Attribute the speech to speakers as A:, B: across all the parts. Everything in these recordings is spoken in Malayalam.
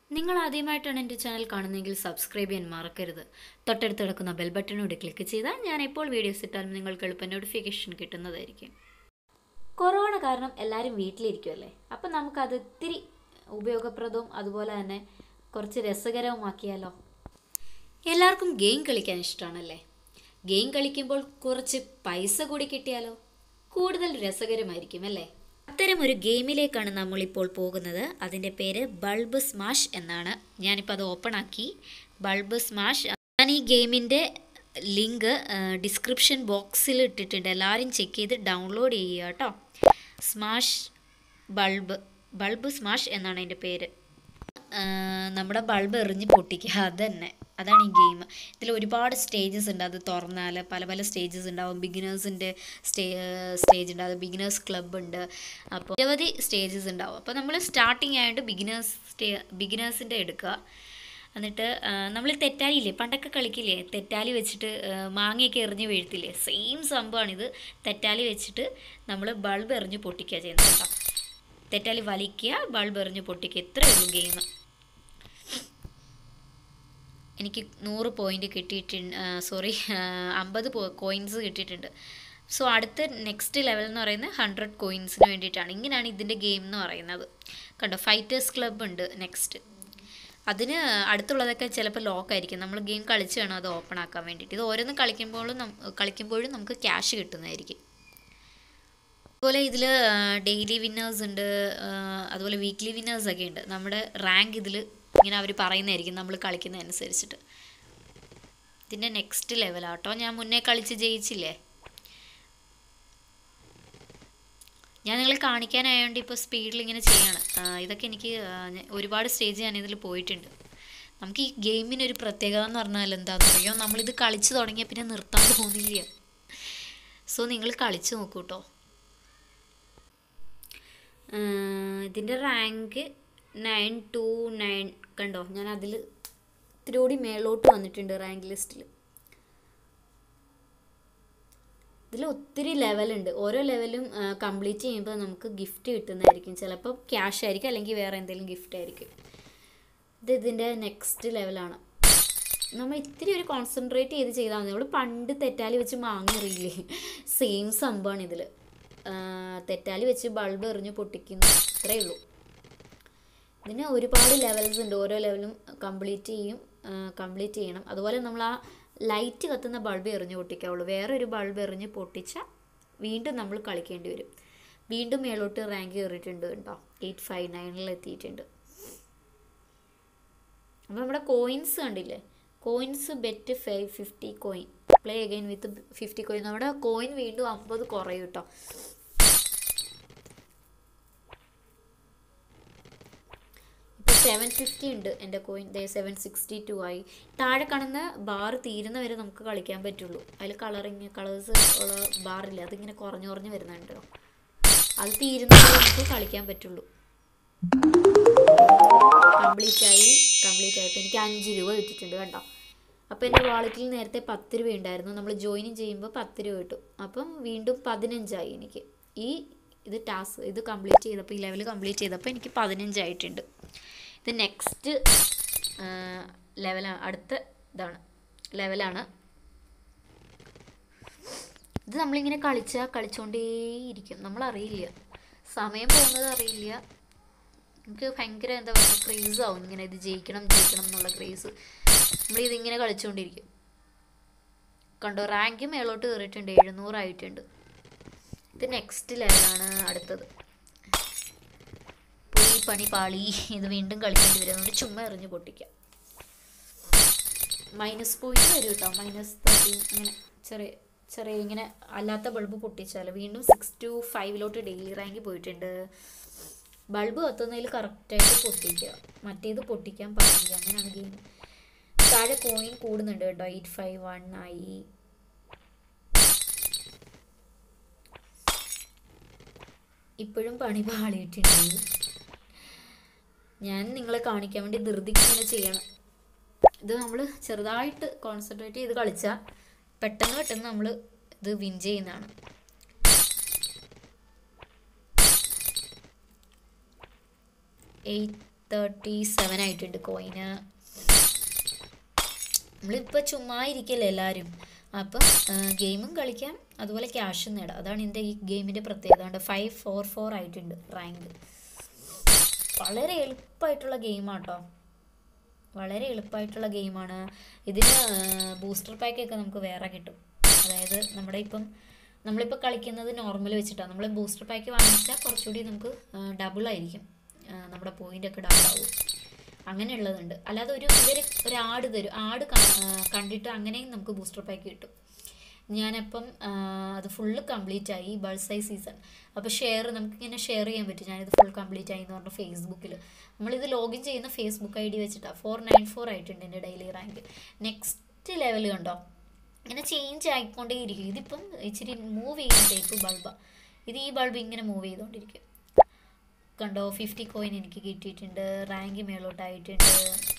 A: നിങ്ങൾ ആദ്യമായിട്ടാണ് എൻ്റെ ചാനൽ കാണുന്നതെങ്കിൽ സബ്സ്ക്രൈബ് ചെയ്യാൻ മറക്കരുത് തൊട്ടടുത്ത് കിടക്കുന്ന ബെൽ ബട്ടണോട് ക്ലിക്ക് ചെയ്താൽ ഞാൻ എപ്പോൾ വീഡിയോസ് ഇട്ടാലും നിങ്ങൾക്ക് എളുപ്പം നോട്ടിഫിക്കേഷൻ കിട്ടുന്നതായിരിക്കും കൊറോണ കാരണം എല്ലാവരും വീട്ടിലിരിക്കുമല്ലേ അപ്പം നമുക്കത് ഇത്തിരി ഉപയോഗപ്രദവും അതുപോലെ തന്നെ കുറച്ച് രസകരവുമാക്കിയാലോ എല്ലാവർക്കും ഗെയിം കളിക്കാൻ ഇഷ്ടമാണല്ലേ ഗെയിം കളിക്കുമ്പോൾ കുറച്ച് പൈസ കൂടി കിട്ടിയാലോ കൂടുതൽ രസകരമായിരിക്കും അല്ലേ അത്തരം ഒരു ഗെയിമിലേക്കാണ് നമ്മളിപ്പോൾ പോകുന്നത് അതിൻ്റെ പേര് ബൾബ് സ്മാഷ് എന്നാണ് ഞാനിപ്പോൾ അത് ഓപ്പൺ ആക്കി ബൾബ് സ്മാഷ് ഞാൻ ഈ ഗെയിമിൻ്റെ ലിങ്ക് ഡിസ്ക്രിപ്ഷൻ ബോക്സിൽ ഇട്ടിട്ടുണ്ട് എല്ലാവരും ചെക്ക് ചെയ്ത് ഡൗൺലോഡ് ചെയ്യുക കേട്ടോ സ്മാഷ് ബൾബ് ബൾബ് സ്മാഷ് എന്നാണ് അതിൻ്റെ പേര് ആ, നമ്മുടെ ബൾബ് എറിഞ്ഞ് പൊട്ടിക്കുക അത് തന്നെ അതാണ് ഈ ഗെയിം ഇതിൽ ഒരുപാട് സ്റ്റേജസ് ഉണ്ട് അത് തുറന്നാൽ പല പല സ്റ്റേജസ് ഉണ്ടാവും ബിഗിനേഴ്സിൻ്റെ സ്റ്റേ സ്റ്റേജ് ഉണ്ട് അത് ബിഗിനേഴ്സ് ക്ലബ്ബ് ഉണ്ട് അപ്പോൾ നിരവധി സ്റ്റേജസ് ഉണ്ടാവും അപ്പോൾ നമ്മൾ സ്റ്റാർട്ടിങ് ആയതുകൊണ്ട് ബിഗിനേഴ്സ് സ്റ്റേ ബിഗിനേഴ്സിൻ്റെ എടുക്കുക എന്നിട്ട് നമ്മൾ തെറ്റാലിയില്ലേ പണ്ടൊക്കെ കളിക്കില്ലേ തെറ്റാലി വെച്ചിട്ട് ആ, മാങ്ങയൊക്കെ എറിഞ്ഞ് വീഴ്ത്തില്ലേ സെയിം സംഭവമാണിത് തെറ്റാലി വെച്ചിട്ട് നമ്മൾ ബൾബ് എറിഞ്ഞ് പൊട്ടിക്കുക ചെയ്യുന്നത് കേട്ടോ തെറ്റാലി വലിക്കുക ബൾബ് എറിഞ്ഞ് പൊട്ടിക്കുക ഇത്രയേ ഉള്ളൂ ഗെയിം എനിക്ക് നൂറ് പോയിന്റ് കിട്ടിയിട്ടുണ്ട് സോറി അമ്പത് കോയിൻസ് കിട്ടിയിട്ടുണ്ട് സോ അടുത്ത നെക്സ്റ്റ് ലെവൽ എന്ന് പറയുന്നത് ഹൺഡ്രഡ് കോയിൻസിന് വേണ്ടിയിട്ടാണ് ഇങ്ങനെയാണ് ഇതിൻ്റെ ഗെയിം എന്ന് പറയുന്നത് കണ്ടോ ഫൈറ്റേഴ്സ് ക്ലബ്ബ് ഉണ്ട് നെക്സ്റ്റ് അതിന് അടുത്തുള്ളതൊക്കെ ചിലപ്പോൾ ലോക്കായിരിക്കും നമ്മൾ ഗെയിം കളിച്ച് വേണം അത് ഓപ്പൺ ആക്കാൻ വേണ്ടിയിട്ട് ഇത് ഓരോന്നും കളിക്കുമ്പോഴും നം- കളിക്കുമ്പോഴും നമുക്ക് ക്യാഷ് കിട്ടുന്നതായിരിക്കും അതുപോലെ ഇതിൽ ഡെയിലി വിന്നേഴ്സ് ഉണ്ട് ആ, അതുപോലെ വീക്ക്ലി വിന്നേഴ്സ് ഒക്കെ ഉണ്ട് നമ്മുടെ റാങ്ക് ഇതിൽ ഇങ്ങനെ അവർ പറയുന്നതായിരിക്കും നമ്മൾ കളിക്കുന്നതനുസരിച്ചിട്ട് ഇതിൻ്റെ നെക്സ്റ്റ് ലെവലാട്ടോ ഞാൻ മുന്നേ കളിച്ച് ജയിച്ചില്ലേ ഞാൻ നിങ്ങളെ കാണിക്കാനായതുകൊണ്ട് ഇപ്പോൾ സ്പീഡിൽ ഇങ്ങനെ ചെയ്യാണ് ആ, ഇതൊക്കെ എനിക്ക് ആ, ഞാൻ- ഒരുപാട് സ്റ്റേജ് ഞാൻ ഇതിൽ പോയിട്ടുണ്ട് നമുക്ക് ഈ ഗെയിമിന് ഒരു പ്രത്യേകത എന്ന് പറഞ്ഞാൽ എന്താണെന്ന് അറിയോ നമ്മളിത് കളിച്ച് തുടങ്ങിയ പിന്നെ നിർത്താൻ തോന്നില്ല സോ നിങ്ങൾ കളിച്ച് നോക്കൂ കേട്ടോ ഇതിൻ്റെ റാങ്ക് നയൻ ടു നയൻ കണ്ടോ ഞാൻ അതിൽ ഇത്തിരി കൂടി മേളോട്ട് വന്നിട്ടുണ്ട് റാങ്ക് ലിസ്റ്റിൽ ഇതിൽ ഒത്തിരി ലെവലുണ്ട് ഓരോ ലെവലും കംപ്ലീറ്റ് ചെയ്യുമ്പോൾ നമുക്ക് ഗിഫ്റ്റ് കിട്ടുന്നതായിരിക്കും ചിലപ്പോൾ ക്യാഷ് ആയിരിക്കും അല്ലെങ്കിൽ വേറെ എന്തെങ്കിലും ഗിഫ്റ്റ് ആയിരിക്കും ഇത് ഇതിൻ്റെ നെക്സ്റ്റ് ലെവലാണ് നമ്മൾ ഇത്തിരി ഒരു കോൺസെൻട്രേറ്റ് ചെയ്ത് ചെയ്താൽ മതി നമ്മൾ പണ്ട് തെറ്റാലി വെച്ച് മാങ്ങ എറിയില്ലേ സെയിം സംഭവമാണ് ഇതിൽ തെറ്റാലി വെച്ച് ബൾബ് എറിഞ്ഞ് പൊട്ടിക്കുന്നു അത്രേ ഉള്ളൂ ഇതിന് ഒരുപാട് ലെവൽസ് ഉണ്ട് ഓരോ ലെവലും കംപ്ലീറ്റ് ചെയ്യും കംപ്ലീറ്റ് ചെയ്യണം അതുപോലെ നമ്മൾ ആ ലൈറ്റ് കത്തുന്ന ബൾബ് എറിഞ്ഞ് പൊട്ടിക്കാവുള്ളൂ വേറെ ഒരു ബൾബ് എറിഞ്ഞ് പൊട്ടിച്ചാൽ വീണ്ടും നമ്മൾ കളിക്കേണ്ടി വരും വീണ്ടും മേളോട്ട് റാങ്ക് കയറിയിട്ടുണ്ട് കേട്ടോ എയ്റ്റ് ഫൈവ് നയനിൽ എത്തിയിട്ടുണ്ട് അപ്പോൾ നമ്മുടെ കോയിൻസ് കണ്ടില്ലേ coins bet five fifty coin play again with fifty coin നമ്മുടെ കോയിൻ വീണ്ടും അമ്പത് കുറയും കേട്ടോ ഇപ്പോൾ സെവൻ ഫിഫ്റ്റി ഉണ്ട് എൻ്റെ കോയിൻ ദേ സെവൻ സിക്സ്റ്റി ടു ആയി താഴെ കാണുന്ന ബാർ തീരുന്ന വരെ നമുക്ക് കളിക്കാൻ പറ്റുള്ളൂ അതിൽ കളറിങ് കളേഴ്സ് ഉള്ള ബാറില്ല അതിങ്ങനെ കുറഞ്ഞു കുറഞ്ഞ് വരുന്നുണ്ട് അത് തീരുന്നത് നമുക്ക് കളിക്കാൻ പറ്റുള്ളൂ കംപ്ലീറ്റ് ആയി കംപ്ലീറ്റ് ആയപ്പോൾ എനിക്ക് അഞ്ച് രൂപ കിട്ടിയിട്ടുണ്ട് കണ്ടോ അപ്പോൾ എൻ്റെ വാളറ്റിൽ നേരത്തെ പത്ത് രൂപ ഉണ്ടായിരുന്നു നമ്മൾ ജോയിൻ ചെയ്യുമ്പോൾ പത്ത് രൂപ കിട്ടും അപ്പം വീണ്ടും പതിനഞ്ചായി എനിക്ക് ഈ ഇത് ടാസ്ക് ഇത് കംപ്ലീറ്റ് ചെയ്തപ്പോൾ ഈ ലെവൽ കംപ്ലീറ്റ് ചെയ്തപ്പോൾ എനിക്ക് പതിനഞ്ചായിട്ടുണ്ട് ഇത് നെക്സ്റ്റ് ലെവലാണ് അടുത്ത ഇതാണ് ലെവലാണ് ഇത് നമ്മളിങ്ങനെ കളിച്ചാൽ കളിച്ചുകൊണ്ടേയിരിക്കും നമ്മളറിയില്ല സമയം പോകുന്നത് അറിയില്ല എനിക്ക് ഭയങ്കര എന്താ പറയുക ക്രേസ് ആവും ഇങ്ങനെ ഇത് ജയിക്കണം ജയിക്കണം എന്നുള്ള ക്രേസ് നമ്മളിതിങ്ങനെ കളിച്ചുകൊണ്ടിരിക്കും കണ്ടോ റാങ്ക് മേളോട്ട് കയറിയിട്ടുണ്ട് എഴുന്നൂറായിട്ടുണ്ട് ഇത് നെക്സ്റ്റ് ലെവലാണ് അടുത്തത് പോയി പണി പാളി ഇത് വീണ്ടും കളിക്കേണ്ടി വരും അതുകൊണ്ട് ചുമ്മാ എറിഞ്ഞ് പൊട്ടിക്കാം മൈനസ് പോയിന്റ് വരും കേട്ടോ മൈനസ് തേർട്ടി അങ്ങനെ ചെറിയ ചെറിയ ഇങ്ങനെ അല്ലാത്ത ബൾബ് പൊട്ടിച്ചാൽ വീണ്ടും സിക്സ് ടു ഫൈവിലോട്ട് ഡെയിലി റാങ്ക് പോയിട്ടുണ്ട് ബൾബ് കത്തുന്നതിൽ കറക്റ്റായിട്ട് പൊട്ടിക്കുക മറ്റേത് പൊട്ടിക്കാൻ പാടില്ല അങ്ങനെയാണ് ഗെയിം താഴെ കോയിൻ കൂടുന്നുണ്ട് കേട്ടോ എയ്റ്റ് ഫൈവ് വൺ ആയി ഇപ്പോഴും പണി പാളിയിട്ടുണ്ട് ഞാൻ നിങ്ങളെ കാണിക്കാൻ വേണ്ടി ധൃതിക്ക് ഇങ്ങനെ ചെയ്യണം ഇത് നമ്മൾ ചെറുതായിട്ട് കോൺസെൻട്രേറ്റ് ചെയ്ത് കളിച്ചാൽ പെട്ടെന്ന് പെട്ടെന്ന് നമ്മൾ ഇത് വിൻ ചെയ്യുന്നതാണ് എയ്റ്റ് തേർട്ടി സെവൻ ആയിട്ടുണ്ട് കോയിന് നമ്മളിപ്പോൾ ചുമ്മാ ഇരിക്കല്ലേ എല്ലാവരും അപ്പം ഗെയിമും കളിക്കാം അതുപോലെ ക്യാഷും നേടാം അതാണ് എൻ്റെ ഈ ഗെയിമിൻ്റെ പ്രത്യേകത അതുകൊണ്ട് ഫൈവ് ഫോർ ഫോർ ആയിട്ടുണ്ട് റാങ്ക് വളരെ എളുപ്പമായിട്ടുള്ള ഗെയിമാട്ടോ വളരെ എളുപ്പമായിട്ടുള്ള ഗെയിമാണ് ഇതിന് ബൂസ്റ്റർ പാക്കൊക്കെ നമുക്ക് വേറെ കിട്ടും അതായത് നമ്മുടെ ഇപ്പം നമ്മളിപ്പോൾ കളിക്കുന്നത് നോർമൽ വെച്ചിട്ടാണ് നമ്മൾ ബൂസ്റ്റർ പാക്ക് വാങ്ങിച്ചാൽ കുറച്ചുകൂടി നമുക്ക് ഡബിൾ ആയിരിക്കും ആ, നമ്മുടെ പോയിന്റ് ഒക്കെ ഡബിൾ ആവും അങ്ങനെയുള്ളതുണ്ട് അല്ലാതെ ഒരു ഇവർ ഒരു ആട് തരും ആട് ക- ആ, കണ്ടിട്ട് അങ്ങനെയും നമുക്ക് ബൂസ്റ്റർ പാക്ക് കിട്ടും ഞാനപ്പം ആ, അത് ഫുള്ള് കംപ്ലീറ്റ് ആയി ബൾസൈ സീസൺ അപ്പോൾ ഷെയർ നമുക്കിങ്ങനെ ഷെയർ ചെയ്യാൻ പറ്റും ഞാനിത് ഫുൾ കംപ്ലീറ്റ് ആയി എന്ന് പറഞ്ഞു ഫേസ്ബുക്കിൽ നമ്മളിത് ലോഗിൻ ചെയ്യുന്ന ഫേസ്ബുക്ക് ഐ ഡി വെച്ചിട്ടാണ് ഫോർ നയൻ ഫോർ ആയിട്ടുണ്ട് എൻ്റെ ഡെയിലി റാങ്ക് നെക്സ്റ്റ് ലെവൽ കണ്ടോ ഇങ്ങനെ ചേഞ്ച് ആയിക്കൊണ്ടേ ഇരിക്കും ഇതിപ്പം ഇച്ചിരി മൂവ് ചെയ്യുന്ന ടൈപ്പ് ബൾബാണ് ഇത് ഈ ബൾബ് ഇങ്ങനെ മൂവ് ചെയ്തുകൊണ്ടിരിക്കും കണ്ടോ ഫിഫ്റ്റി കോയിൻ എനിക്ക് കിട്ടിയിട്ടുണ്ട് റാങ്ക് മേലോട്ടായിട്ടുണ്ട്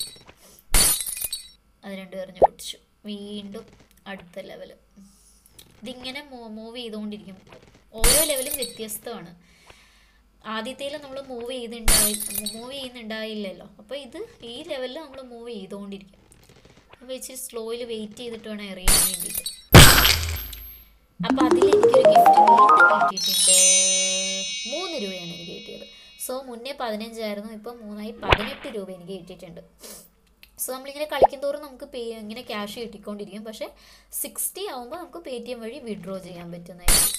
A: അത് രണ്ടു എറിഞ്ഞ് പൊട്ടിച്ചു വീണ്ടും അടുത്ത ലെവൽ ഇതിങ്ങനെ മൂവ് ചെയ്തുകൊണ്ടിരിക്കും ഓരോ ലെവലും വ്യത്യസ്തമാണ് ആദ്യത്തേൽ നമ്മൾ മൂവ് ചെയ്തിട്ടുണ്ടായി മൂവ് ചെയ്യുന്നുണ്ടായില്ലല്ലോ അപ്പോൾ ഇത് ഈ ലെവലിൽ നമ്മൾ മൂവ് ചെയ്തുകൊണ്ടിരിക്കും അപ്പോൾ ഇച്ചിരി സ്ലോയിൽ വെയിറ്റ് ചെയ്തിട്ട് വേണം എറിയാൻ വേണ്ടിയിട്ട് അപ്പോൾ അതിൽ എനിക്കൊരു ഗിഫ്റ്റ് വീണ്ടും കിട്ടിയിട്ടുണ്ട് മൂന്ന് രൂപയാണ് എനിക്ക് കിട്ടിയത് സോ മുന്നേ പതിനഞ്ചായിരുന്നു ഇപ്പം മൂന്നായി പതിനെട്ട് രൂപ എനിക്ക് കിട്ടിയിട്ടുണ്ട് സോ നമ്മളിങ്ങനെ കളിക്കും തോറും നമുക്ക് പേ ഇങ്ങനെ ക്യാഷ് കിട്ടിക്കൊണ്ടിരിക്കും പക്ഷേ സിക്സ്റ്റി ആകുമ്പോൾ നമുക്ക് പേ ടി എം വഴി വിഡ്രോ ചെയ്യാൻ പറ്റുന്നതായിരിക്കും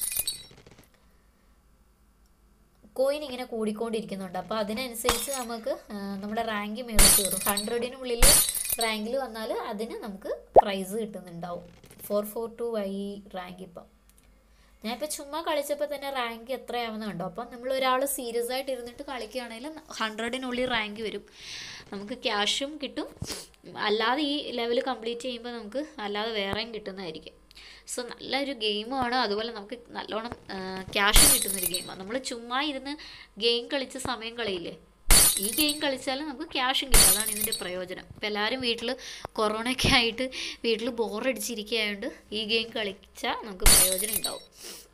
A: കോയിൻ ഇങ്ങനെ കൂടിക്കൊണ്ടിരിക്കുന്നുണ്ട് അപ്പോൾ അതിനനുസരിച്ച് നമുക്ക് ആ, നമ്മുടെ റാങ്ക് മേളിൽ കയറും ഹൺഡ്രഡിനുള്ളിൽ റാങ്കിൽ വന്നാൽ അതിന് നമുക്ക് പ്രൈസ് കിട്ടുന്നുണ്ടാവും ഫോർ ഫോർ ടു ആയി റാങ്ക് ഇപ്പം ഞാനിപ്പോൾ ചുമ്മാ കളിച്ചപ്പോൾ തന്നെ റാങ്ക് എത്രയാവുന്ന കണ്ടോ അപ്പം നമ്മൾ ഒരാൾ സീരിയസ് ആയിട്ട് ഇരുന്നിട്ട് കളിക്കുകയാണെങ്കിൽ ഹൺഡ്രഡിനുള്ളിൽ റാങ്ക് വരും നമുക്ക് ക്യാഷും കിട്ടും അല്ലാതെ ഈ ലെവൽ കംപ്ലീറ്റ് ചെയ്യുമ്പോൾ നമുക്ക് അല്ലാതെ വേറെയും കിട്ടുന്നതായിരിക്കും സോ നല്ലൊരു ഗെയിമാണ് അതുപോലെ നമുക്ക് നല്ലോണം ക്യാഷും കിട്ടുന്നൊരു ഗെയിമാണ് നമ്മൾ ചുമ്മാ ഇരുന്ന് ഗെയിം കളിച്ച സമയം കളയില്ലേ ഈ ഗെയിം കളിച്ചാലും നമുക്ക് ക്യാഷും കിട്ടും അതാണ് ഇതിൻ്റെ പ്രയോജനം ഇപ്പം എല്ലാവരും വീട്ടിൽ കൊറോണയൊക്കെ ആയിട്ട് വീട്ടിൽ ബോറടിച്ചിരിക്കുകയായതുകൊണ്ട് ഈ ഗെയിം കളിച്ചാൽ നമുക്ക് പ്രയോജനം ഉണ്ടാവും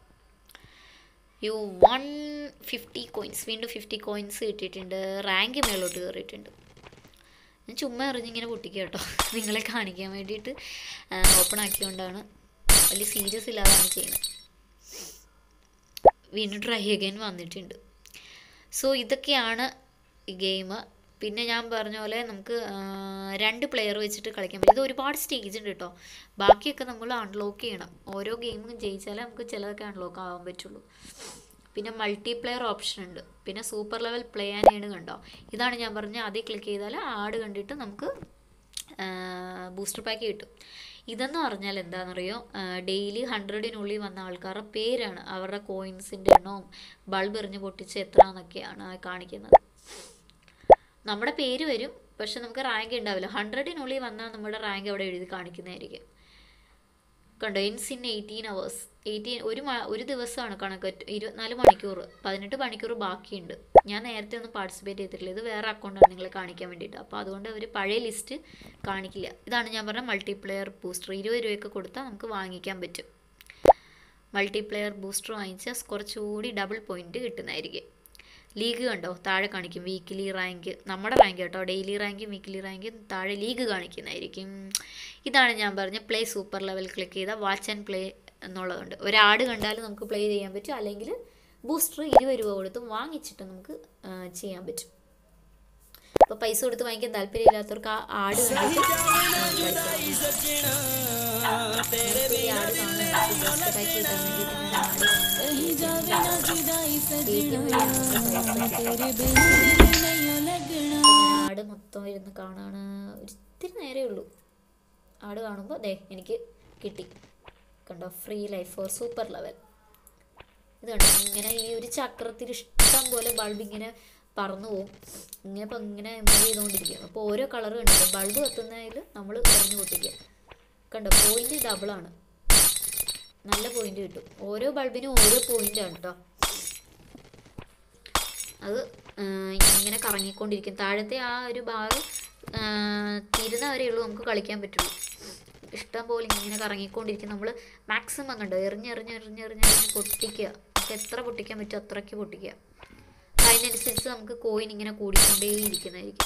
A: യു വൺ ഫിഫ്റ്റി കോയിൻസ് വീണ്ടും ഫിഫ്റ്റി കോയിൻസ് കിട്ടിയിട്ടുണ്ട് റാങ്ക് മേലോട്ട് കയറിയിട്ടുണ്ട് ഞാൻ ചുമ്മാ എറിഞ്ഞിങ്ങനെ പൊട്ടിക്കുക കേട്ടോ നിങ്ങളെ കാണിക്കാൻ വേണ്ടിയിട്ട് ഓപ്പൺ ആക്കിയോണ്ടാണ് വലിയ സീരിയസ് ഇല്ലാതാണ് ചെയ്യുന്നത് വീണ്ടും ട്രൈ അഗൈൻ വന്നിട്ടുണ്ട് സോ ഇതൊക്കെയാണ് ഈ ഗെയിം പിന്നെ ഞാൻ പറഞ്ഞ പോലെ നമുക്ക് ആ, രണ്ട് പ്ലെയർ വെച്ചിട്ട് കളിക്കാൻ പറ്റും ഇത് ഒരുപാട് സ്റ്റേജ് ഉണ്ട് കേട്ടോ ബാക്കിയൊക്കെ നമ്മൾ അൺലോക്ക് ചെയ്യണം ഓരോ ഗെയിമും ജയിച്ചാലേ നമുക്ക് ചിലതൊക്കെ അൺലോക്ക് ആവാൻ പറ്റുള്ളൂ പിന്നെ മൾട്ടിപ്ലെയർ ഓപ്ഷൻ ഉണ്ട് പിന്നെ super level play and earn കണ്ടോ ഇതാണ് ഞാൻ പറഞ്ഞ ആദ്യം ക്ലിക്ക് ചെയ്താൽ ആഡ് കണ്ടിട്ട് നമുക്ക് ബൂസ്റ്റർ പാക്ക് കിട്ടും ഇതെന്ന് പറഞ്ഞാൽ എന്താണെന്നറിയോ ഡെയിലി ഹൺഡ്രഡിനുള്ളിൽ വന്ന ആൾക്കാരുടെ പേരാണ് അവരുടെ കോയിൻസിൻ്റെ എണ്ണവും ബൾബ് എറിഞ്ഞ് പൊട്ടിച്ച് എത്ര എന്നൊക്കെയാണ് ആ കാണിക്കുന്നത് നമ്മുടെ പേര് വരും പക്ഷെ നമുക്ക് റാങ്ക് ഉണ്ടാവില്ല ഹൺഡ്രഡിനുള്ളിൽ വന്നാൽ നമ്മുടെ റാങ്ക് അവിടെ എഴുതി കാണിക്കുന്നതായിരിക്കും കണ്ടോ ends in eighteen hours eighteen ഒരു മ ഒരു ദിവസമാണ് കണക്ക് ഇരുപത്തിനാല് മണിക്കൂർ പതിനെട്ട് മണിക്കൂർ ബാക്കിയുണ്ട് ഞാൻ നേരത്തെ ഒന്നും പാർട്ടിസിപ്പേറ്റ് ചെയ്തിട്ടില്ല ഇത് വേറെ അക്കൗണ്ടാണ് നിങ്ങളെ കാണിക്കാൻ വേണ്ടിയിട്ട് അപ്പോൾ അതുകൊണ്ട് അവർ പഴയ ലിസ്റ്റ് കാണിക്കില്ല ഇതാണ് ഞാൻ പറഞ്ഞ മൾട്ടിപ്ലെയർ ബൂസ്റ്റർ ഇരുപത് രൂപയൊക്കെ കൊടുത്താൽ നമുക്ക് വാങ്ങിക്കാൻ പറ്റും മൾട്ടിപ്ലെയർ ബൂസ്റ്റർ വാങ്ങിച്ചാൽ കുറച്ചുകൂടി ഡബിൾ പോയിന്റ് കിട്ടുന്നതായിരിക്കും ലീഗ് കണ്ടോ താഴെ കാണിക്കും വീക്കിലി റാങ്ക് നമ്മുടെ റാങ്ക് കേട്ടോ ഡെയിലി റാങ്കും വീക്കിലി റാങ്കും താഴെ ലീഗ് കാണിക്കുന്നതായിരിക്കും ഇതാണ് ഞാൻ പറഞ്ഞ പ്ലേ സൂപ്പർ ലെവൽ ക്ലിക്ക് ചെയ്താൽ വാച്ച് ആൻഡ് പ്ലേ എന്നുള്ളതുണ്ട് ഒരാട് കണ്ടാലും നമുക്ക് പ്ലേ ചെയ്യാൻ പറ്റും അല്ലെങ്കിൽ ബൂസ്റ്റർ ഇരുപത് രൂപ കൊടുത്ത് വാങ്ങിച്ചിട്ട് നമുക്ക് ആ, ചെയ്യാൻ പറ്റും അപ്പോൾ പൈസ കൊടുത്ത് വാങ്ങിക്കാൻ താല്പര്യമില്ലാത്തവർക്ക് ആ ആട് കണ്ടിട്ട് ആ, കളിക്കാം. ഞാനിപ്പോൾ ഈ ആട് കാണുന്നുണ്ട് ബൂസ്റ്റർ പാക്ക് കിട്ടാൻ വേണ്ടിയിട്ട് ഞാൻ ആട് ആട് മൊത്തം ഇരുന്ന് കാണാണ് ഒരിത്തിരി നേരേ ഉള്ളൂ ആട് കാണുമ്പോൾ ദേ എനിക്ക് കിട്ടി കണ്ടോ free life for super level ഇത് കണ്ടോ ഇങ്ങനെ ഈ ഒരു ചക്രത്തിൽ ഇഷ്ടം പോലെ ബൾബ് ഇങ്ങനെ പറന്നു പോകും ഇങ്ങനെ ഇപ്പം ഇങ്ങനെ മൂവ് ചെയ്തുകൊണ്ടിരിക്കും അപ്പോൾ ഓരോ കളർ കണ്ടല്ലോ ബൾബ് കത്തുന്നതിൽ നമ്മൾ എറിഞ്ഞു പൊട്ടിക്കുക കണ്ടോ പോയിന്റ് ഡബിളാണ് നല്ല പോയിന്റ് കിട്ടും ഓരോ ബൾബിനും ഓരോ പോയിന്റാണ് കേട്ടോ അത് ആ, ഇങ്ങനെ കറങ്ങിക്കൊണ്ടിരിക്കും താഴത്തെ ആ ഒരു ബാർ തീരുന്ന വരെയുള്ളൂ നമുക്ക് കളിക്കാൻ പറ്റുള്ളൂ ഇഷ്ടം പോലെ ഇങ്ങനെ കറങ്ങിക്കൊണ്ടിരിക്കും നമ്മൾ മാക്സിമം കണ്ടോ എറിഞ്ഞെറിഞ്ഞ് എറിഞ്ഞെറിഞ്ഞ് എറിഞ്ഞ് പൊട്ടിക്കുക നമുക്ക് എത്ര പൊട്ടിക്കാൻ പറ്റുമോ അത്രയ്ക്ക് പൊട്ടിക്കുക അതിനനുസരിച്ച് നമുക്ക് കോയിൻ ഇങ്ങനെ കൂടിക്കൊണ്ടേയിരിക്കുന്നതായിരിക്കും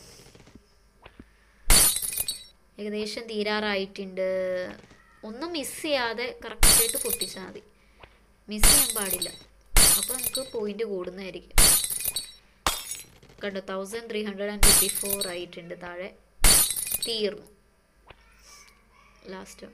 A: ഏകദേശം തീരാറായിട്ടുണ്ട് ഒന്നും മിസ് ചെയ്യാതെ കറക്റ്റായിട്ട് പൊട്ടിച്ചാൽ മതി മിസ് ചെയ്യാൻ പാടില്ല അപ്പോൾ നമുക്ക് പോയിന്റ് കൂടുന്നതായിരിക്കും കണ്ടോ thousand three hundred and fifty four ആയിട്ടുണ്ട് താഴെ തീർന്നു ലാസ്റ്റ്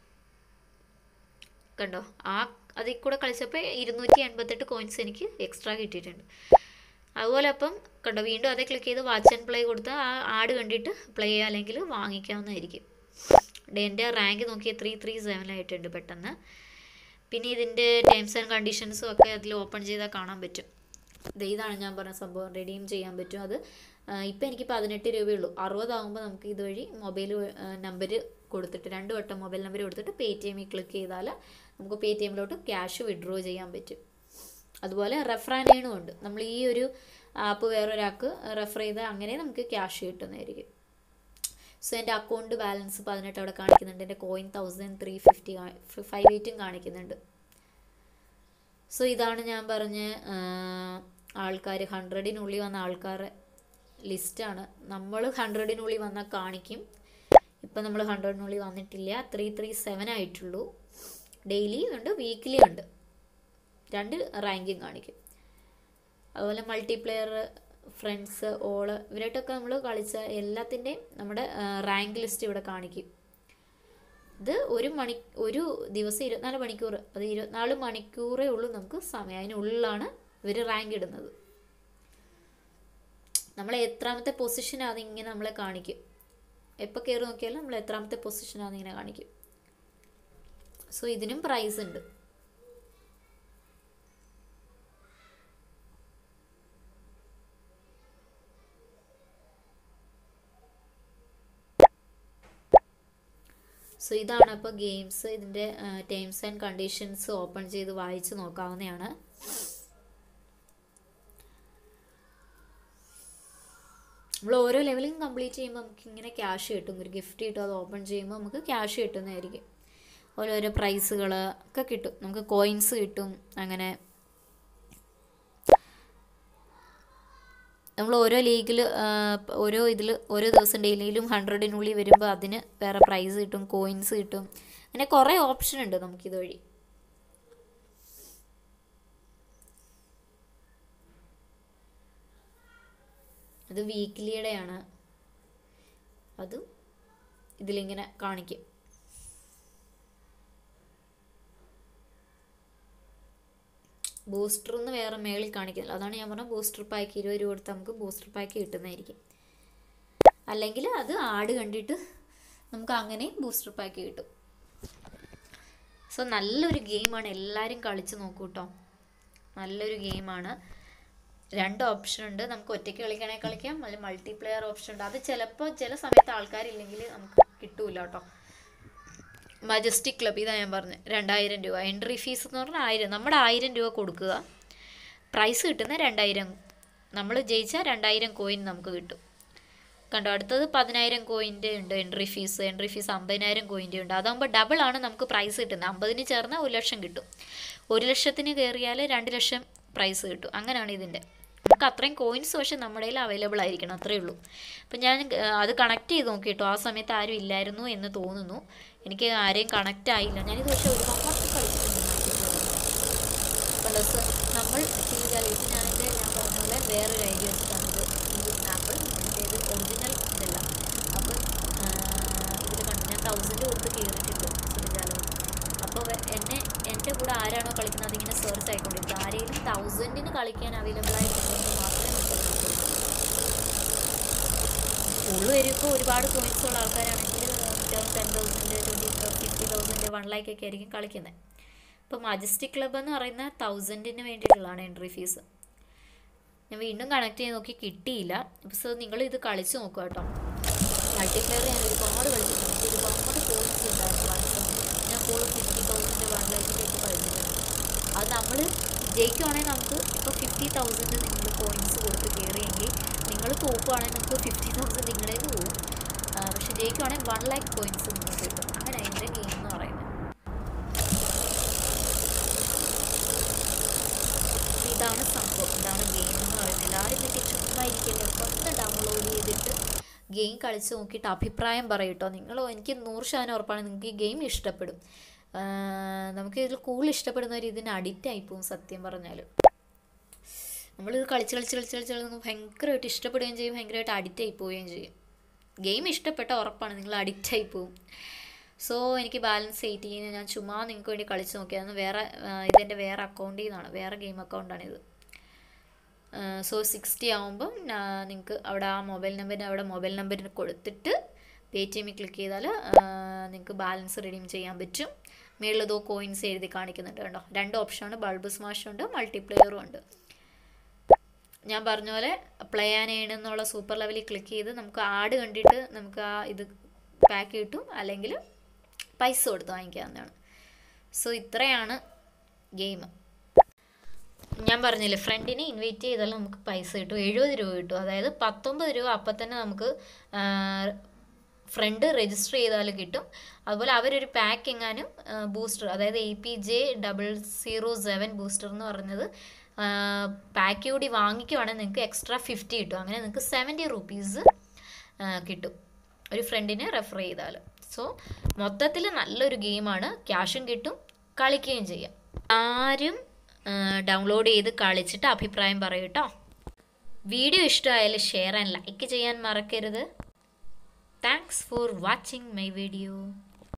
A: കണ്ടോ ആ അതിൽ കൂടെ കളിച്ചപ്പോൾ ഇരുന്നൂറ്റി എൺപത്തെട്ട് കോയിൻസ് എനിക്ക് എക്സ്ട്രാ കിട്ടിയിട്ടുണ്ട് അതുപോലെ അപ്പം കണ്ടോ വീണ്ടും അതേ ക്ലിക്ക് ചെയ്ത് വാച്ച് ആൻഡ് പ്ലേ കൊടുത്ത് ആ ആഡ് കണ്ടിട്ട് പ്ലേ ചെയ്യുക അല്ലെങ്കിൽ വാങ്ങിക്കാവുന്നതായിരിക്കും എൻ്റെ റാങ്ക് നോക്കിയാൽ ത്രീ ത്രീ സെവൻ ആയിട്ടുണ്ട് പെട്ടെന്ന് പിന്നെ ഇതിൻ്റെ ടേംസ് ആൻഡ് കണ്ടീഷൻസും ഒക്കെ അതിൽ ഓപ്പൺ ചെയ്താൽ കാണാൻ പറ്റും ദേ ഇതാണ് ഞാൻ പറഞ്ഞ സംഭവം റെഡീം ചെയ്യാൻ പറ്റും അത് ഇപ്പം എനിക്ക് പതിനെട്ട് രൂപയുള്ളൂ അറുപതാകുമ്പോൾ നമുക്ക് ഇതുവഴി മൊബൈൽ നമ്പർ കൊടുത്തിട്ട് രണ്ട് വട്ടം മൊബൈൽ നമ്പർ കൊടുത്തിട്ട് പേ ടി എമ്മിൽ ക്ലിക്ക് ചെയ്താൽ നമുക്ക് പേ ടി എമ്മിലോട്ട് ക്യാഷ് വിഡ്രോ ചെയ്യാൻ പറ്റും അതുപോലെ റെഫറാനേണും ഉണ്ട് നമ്മൾ ഈ ഒരു ആപ്പ് വേറൊരാൾക്ക് റെഫർ ചെയ്താൽ അങ്ങനെ നമുക്ക് ക്യാഷ് കിട്ടുന്നതായിരിക്കും സോ എൻ്റെ അക്കൗണ്ട് ബാലൻസ് പതിനെട്ട് അവിടെ കാണിക്കുന്നുണ്ട് എൻ്റെ coin thousand three fifty five എയ്റ്റും കാണിക്കുന്നുണ്ട് സോ ഇതാണ് ഞാൻ പറഞ്ഞ ആൾക്കാർ ഹൺഡ്രഡിനുള്ളിൽ വന്ന ആൾക്കാരെ ലിസ്റ്റാണ് നമ്മൾ ഹൺഡ്രഡിനുള്ളിൽ വന്നാൽ കാണിക്കും ഇപ്പം നമ്മൾ ഹൺഡ്രഡിനുള്ളിൽ വന്നിട്ടില്ല ത്രീ ത്രീ സെവൻ ആയിട്ടുള്ളൂ ഡെയിലി ഉണ്ട് വീക്ക്ലി ഉണ്ട് രണ്ട് റാങ്കിങ് കാണിക്കും അതുപോലെ മൾട്ടിപ്ലെയർ ഫ്രണ്ട്സ് ഓള് ഇവരായിട്ടൊക്കെ നമ്മൾ കളിച്ച എല്ലാത്തിൻ്റെയും നമ്മുടെ റാങ്ക് ലിസ്റ്റ് ഇവിടെ കാണിക്കും ഇത് ഒരു മണി ഒരു ദിവസം ഇരുപത്തിനാല് മണിക്കൂർ അത് ഇരുപത്തിനാല് മണിക്കൂറേ ഉള്ളൂ നമുക്ക് സമയം അതിനുള്ളിലാണ് ഇവർ റാങ്ക് ഇടുന്നത് നമ്മൾ എത്രാമത്തെ പൊസിഷനാണ് ഇങ്ങനെ നമ്മളെ കാണിക്കും എപ്പോൾ കയറി നോക്കിയാലും നമ്മൾ എത്രാമത്തെ പൊസിഷനാണ് ഇങ്ങനെ കാണിക്കും സോ ഇതിനും പ്രൈസ് ഉണ്ട് സോ ഇതാണ് അപ്പോൾ ഗെയിംസ് ഇതിൻ്റെ ടേംസ് ആൻഡ് കണ്ടീഷൻസ് ഓപ്പൺ ചെയ്ത് വായിച്ച് നോക്കാവുന്നതാണ് നമ്മൾ ഓരോ ലെവലും കംപ്ലീറ്റ് ചെയ്യുമ്പോൾ നമുക്ക് ഇങ്ങനെ ക്യാഷ് കിട്ടും ഒരു ഗിഫ്റ്റ് കിട്ടും അത് ഓപ്പൺ ചെയ്യുമ്പോൾ നമുക്ക് ക്യാഷ് കിട്ടുന്നതായിരിക്കും ഓരോരോ പ്രൈസുകൾ ഒക്കെ കിട്ടും നമുക്ക് കോയിൻസ് കിട്ടും അങ്ങനെ നമ്മൾ ഓരോ ലീഗിൽ ഓരോ ഇതിൽ ഓരോ ദിവസം ഡെയിലിയിലും ഹൺഡ്രഡിനുള്ളിൽ വരുമ്പോൾ അതിന് വേറെ പ്രൈസ് കിട്ടും കോയിൻസ് കിട്ടും അങ്ങനെ കുറേ ഓപ്ഷൻ ഉണ്ട് നമുക്കിത് വഴി അത് വീക്ക്ലിയുടെയാണ് അതും ഇതിലിങ്ങനെ കാണിക്കും ബൂസ്റ്റർ എന്ന് വേറെ മേളിൽ കാണിക്കുന്നില്ല അതാണ് ഞാൻ പറഞ്ഞ ബൂസ്റ്റർ പാക്ക് ഇരുപത് രൂപ കൊടുത്ത് നമുക്ക് ബൂസ്റ്റർ പാക്ക് കിട്ടുന്നതായിരിക്കും അല്ലെങ്കിൽ അത് ആഡ് കണ്ടിട്ട് നമുക്ക് അങ്ങനെ ബൂസ്റ്റർ പാക്ക് കിട്ടും സോ നല്ലൊരു ഗെയിമാണ് എല്ലാവരും കളിച്ച് നോക്കൂ കേട്ടോ നല്ലൊരു ഗെയിമാണ് രണ്ട് ഓപ്ഷൻ ഉണ്ട് നമുക്ക് ഒറ്റയ്ക്ക് കളിക്കണമെങ്കിൽ കളിക്കാം അല്ലെങ്കിൽ മൾട്ടിപ്ലെയർ ഓപ്ഷൻ ഉണ്ട് അത് ചിലപ്പോൾ ചില സമയത്ത് ആൾക്കാരില്ലെങ്കിൽ നമുക്ക് കിട്ടൂല കേട്ടോ മജസ്റ്റിക് ക്ലബ് ഇതാ ഞാൻ പറഞ്ഞത് രണ്ടായിരം രൂപ എൻട്രി ഫീസ് എന്ന് പറഞ്ഞാൽ ആയിരം നമ്മുടെ ആയിരം രൂപ കൊടുക്കുക പ്രൈസ് കിട്ടുന്ന രണ്ടായിരം നമ്മൾ ജയിച്ചാൽ രണ്ടായിരം കോയിൻ നമുക്ക് കിട്ടും കണ്ടോ അടുത്തത് പതിനായിരം കോയിൻ്റെ ഉണ്ട് എൻട്രി ഫീസ് എൻട്രി ഫീസ് അമ്പതിനായിരം കോയിൻ്റെ ഉണ്ട് അതാകുമ്പോൾ ഡബിൾ ആണ് നമുക്ക് പ്രൈസ് കിട്ടുന്നത് അമ്പതിന് ചേർന്നാൽ ഒരു ലക്ഷം കിട്ടും ഒരു ലക്ഷത്തിന് കയറിയാൽ രണ്ട് ലക്ഷം പ്രൈസ് കിട്ടും അങ്ങനെയാണ് ഇതിൻ്റെ നമുക്ക് അത്രയും കോയിൻസ് പക്ഷെ നമ്മുടെ കയ്യിൽ അവൈലബിൾ ആയിരിക്കണം അത്രേ ഉള്ളൂ അപ്പം ഞാൻ അത് കണക്ട് ചെയ്ത് നോക്കിയിട്ടു ആ സമയത്ത് ആരും ഇല്ലായിരുന്നു എന്ന് തോന്നുന്നു എനിക്ക് ആരെയും കണക്റ്റ് ആയില്ല ഞാനിത് പക്ഷേ ഒരുപാട് കളിച്ചിട്ടുണ്ട് പ്ലസ് നമ്മൾ ചെയ്താൽ ഇത് ഞാനെൻ്റെ ഞാൻ പറഞ്ഞ പോലെ വേറൊരു ഐഡിയ വെച്ചിട്ടാണ് ഇത് ഈ ആപ്പ് ഇത് ഒറിജിനൽ ഇതല്ല അപ്പം ഇതിൽ കണ്ടു ഞാൻ തൗസൻഡ് കൊടുത്ത് കയറിയിട്ടുണ്ട് സുനിജാലോ അപ്പോൾ എന്നെ എൻ്റെ കൂടെ ആരാണോ കളിക്കുന്നത് അതിങ്ങനെ സെർച്ച് ആയിക്കൊണ്ടിരിക്കും ആരെങ്കിലും തൗസൻഡിന് കളിക്കാൻ അവൈലബിൾ ആയിട്ടുണ്ടെങ്കിൽ മാത്രമേ നമുക്ക് ഉള്ളു വരും ഇപ്പോൾ ഒരുപാട് കോയിൻസ് ഉള്ള ആൾക്കാരാണെങ്കിൽ ten thousand twenty fifty thousand one lakh ഒക്കെ ആയിരിക്കും കളിക്കുന്നത് ഇപ്പോൾ മജസ്റ്റിക് ക്ലബ്ബ് എന്ന് പറയുന്ന തൗസൻഡിന് വേണ്ടിയിട്ടുള്ളതാണ് എൻട്രി ഫീസ് ഞാൻ വീണ്ടും കണക്ട് ചെയ്ത് നോക്കി കിട്ടിയില്ല സോ നിങ്ങൾ ഇത് കളിച്ച് നോക്കുക കേട്ടോ മൾട്ടിപ്ലെയർ ഞാൻ ഒരുപാട് കളിച്ചിട്ടുണ്ട് ഒരുപാട് കോയിൻസ് ഉണ്ടായിരുന്നു വാട്സപ്പ് ഞാൻ പോലും ഫിഫ്റ്റി തൗസൻഡ് വൺ ലാക്കിലേക്ക് കളിച്ചിട്ടുണ്ട് അത് നമ്മൾ ജയിക്കുവാണെങ്കിൽ നമുക്ക് ഇപ്പോൾ ഫിഫ്റ്റി തൗസൻഡ് നിങ്ങൾ കോയിൻസ് കൊടുത്ത് കയറിയെങ്കിൽ നിങ്ങൾ തോക്കുവാണെങ്കിൽ നമുക്ക് ഫിഫ്റ്റി തൗസൻഡ് നിങ്ങളുടെ നിന്ന് പോകും പക്ഷെ ജയിക്കുവാണെങ്കിൽ വൺ ലാക്ക് കോയിൻസ് നിങ്ങൾക്ക് കിട്ടും അങ്ങനെ അതിൻ്റെ ഗെയിം എന്ന് പറയുന്നത് ഇതാണ് സംഭവം എന്താണ് ഗെയിം എന്ന് പറയുന്നത് എല്ലാവരും പറ്റി ചുമ്മാ ഇരിക്കില്ല ഒന്ന് ഡൗൺലോഡ് ചെയ്തിട്ട് ഗെയിം കളിച്ച് നോക്കിയിട്ട് അഭിപ്രായം പറയൂട്ടോ നിങ്ങൾ എനിക്ക് നൂറ് ശതമാനം ഉറപ്പാണ് നിങ്ങൾക്ക് ഈ ഗെയിം ഇഷ്ടപ്പെടും ആ, നമുക്ക് ഇതിൽ കൂടുതൽ ഇഷ്ടപ്പെടുന്നവർ ഇതിന് അഡിക്റ്റ് ആയിപ്പോവും സത്യം പറഞ്ഞാൽ നമ്മളിത് കളിച്ച് കളിച്ച് കളിച്ച് കളിച്ച് കളിച്ച് നമുക്ക് ഭയങ്കരമായിട്ട് ഇഷ്ടപ്പെടുകയും ചെയ്യും ഭയങ്കരമായിട്ട് അഡിക്റ്റ് ആയി പോവുകയും ചെയ്യും ഗെയിം ഇഷ്ടപ്പെട്ട ഉറപ്പാണ് നിങ്ങൾ അഡിക്റ്റ് ആയി പോവും സോ എനിക്ക് ബാലൻസ് എയ്റ്റ് ചെയ്യുന്ന ഞാൻ ചുമ്മാ നിങ്ങൾക്ക് വേണ്ടി കളിച്ച് നോക്കിയതാണ് വേറെ ആ, ഇതെൻ്റെ വേറെ അക്കൗണ്ടിൽ നിന്നാണ് വേറെ ഗെയിം അക്കൗണ്ടാണിത് സോ സിക്സ്റ്റി ആകുമ്പം നിങ്ങൾക്ക് അവിടെ ആ മൊബൈൽ നമ്പറിന് അവിടെ മൊബൈൽ നമ്പറിന് കൊടുത്തിട്ട് പേ ടി എമ്മിൽ ക്ലിക്ക് ചെയ്താൽ നിങ്ങൾക്ക് ബാലൻസ് റിഡീം ചെയ്യാൻ പറ്റും മേളിൽ ഇതോ കോയിൻസ് എഴുതി കാണിക്കുന്നുണ്ട് കേട്ടോ രണ്ട് ഓപ്ഷനാണ് ബൾബ് സ്മാഷും ഉണ്ട് മൾട്ടിപ്ലെയറും ഉണ്ട് ഞാൻ പറഞ്ഞ പോലെ പ്ലേ ആൻഡ് ഏൺ എന്നുള്ള സൂപ്പർ ലെവലിൽ ക്ലിക്ക് ചെയ്ത് നമുക്ക് ആഡ് കണ്ടിട്ട് നമുക്ക് ആ ഇത് പാക്ക് കിട്ടും അല്ലെങ്കിൽ പൈസ കൊടുത്ത് വാങ്ങിക്കാവുന്നതാണ് സോ ഇത്രയാണ് ഗെയിം ഞാൻ പറഞ്ഞില്ലേ ഫ്രണ്ടിനെ ഇൻവൈറ്റ് ചെയ്താൽ നമുക്ക് പൈസ കിട്ടും എഴുപത് രൂപ കിട്ടും അതായത് പത്തൊമ്പത് രൂപ അപ്പം തന്നെ നമുക്ക് ഫ്രണ്ട് രജിസ്റ്റർ ചെയ്താൽ കിട്ടും അതുപോലെ അവരൊരു പാക്ക് എങ്ങാനും ബൂസ്റ്റർ അതായത് A P J double zero seven booster എന്ന് പറഞ്ഞത് പാക്ക് കൂടി വാങ്ങിക്കുവാണെങ്കിൽ നിങ്ങൾക്ക് എക്സ്ട്രാ ഫിഫ്റ്റി കിട്ടും അങ്ങനെ നിങ്ങൾക്ക് സെവൻറ്റി റുപ്പീസ് കിട്ടും ഒരു ഫ്രണ്ടിനെ റെഫർ ചെയ്താൽ സോ മൊത്തത്തിൽ നല്ലൊരു ഗെയിമാണ് ക്യാഷും കിട്ടും കളിക്കുകയും ചെയ്യാം ആരും ഡൗൺലോഡ് ചെയ്ത് കളിച്ചിട്ട് അഭിപ്രായം പറയൂ കേട്ടോ വീഡിയോ ഇഷ്ടമായാലും ഷെയർ ആൻഡ് ലൈക്ക് ചെയ്യാൻ മറക്കരുത് thanks for watching my video